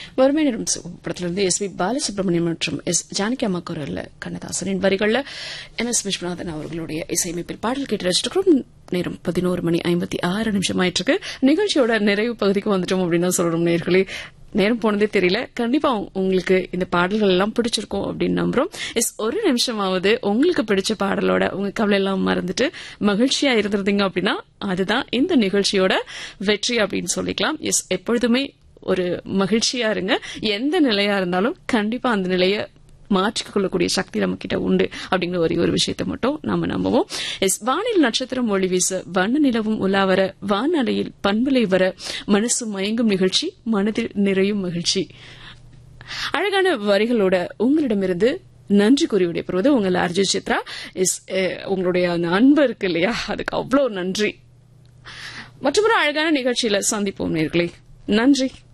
வறுமை நிறம் படத்திலிருந்து எஸ் பி பாலசுப்ரமணியம் மற்றும் எஸ் ஜானகி அம்மா குரல்ல கண்ணதாசனின் வரிகள்ல எம் எஸ் விஸ்வநாதன் அவர்களுடைய இசையமைப்பில் பாடல் கேட்டு ரசிச்சிருக்கிறோம் நேரம் பதினோரு மணி ஐம்பத்தி ஆறு நிமிஷம் ஆயிட்டு நிகழ்ச்சியோட நிறைவு பகுதிக்கு வந்துட்டோம் அப்படின்னு தான் சொல்லணும் நேர்களே நேரம் போனதே தெரியல கண்டிப்பா உங்க- உங்களுக்கு இந்த பாடல்கள் எல்லாம் பிடிச்சிருக்கும் அப்படின்னு நம்புறோம் எஸ் ஒரு நிமிஷமாவது உங்களுக்கு பிடிச்ச பாடலோட உங்க கவலை எல்லாம் மறந்துட்டு மகிழ்ச்சியா இருந்திருந்தீங்க அப்படின்னா அதுதான் இந்த நிகழ்ச்சியோட வெற்றி அப்படின்னு சொல்லிக்கலாம் எஸ் எப்பொழுதுமே ஒரு மகிழ்ச்சியா இருங்க எந்த நிலையா இருந்தாலும் கண்டிப்பா அந்த நிலைய மாற்றிக் கொள்ளக்கூடிய சக்தி நம்ம கிட்ட உண்டு அப்படிங்கிற ஒரே ஒரு விஷயத்தை மட்டும் நாம நம்புவோம் எஸ் வானில் நட்சத்திரம் ஒளி வீச வண்ண நிலவும் உலாவர வானலையில் பண்பலை வர மனசு மயங்கும் நிகழ்ச்சி மனதில் நிறையும் மகிழ்ச்சி அழகான வரிகளோட உங்களிடமிருந்து நன்றி கூறி விடைபெறுவது உங்கள் அர்ஜுன் சித்ரா இஸ் உங்களுடைய அந்த அன்பு இருக்கு இல்லையா அதுக்கு அவ்வளோ நன்றி மற்றொரு அழகான நிகழ்ச்சியில சந்திப்போம் நேர்களே நன்றி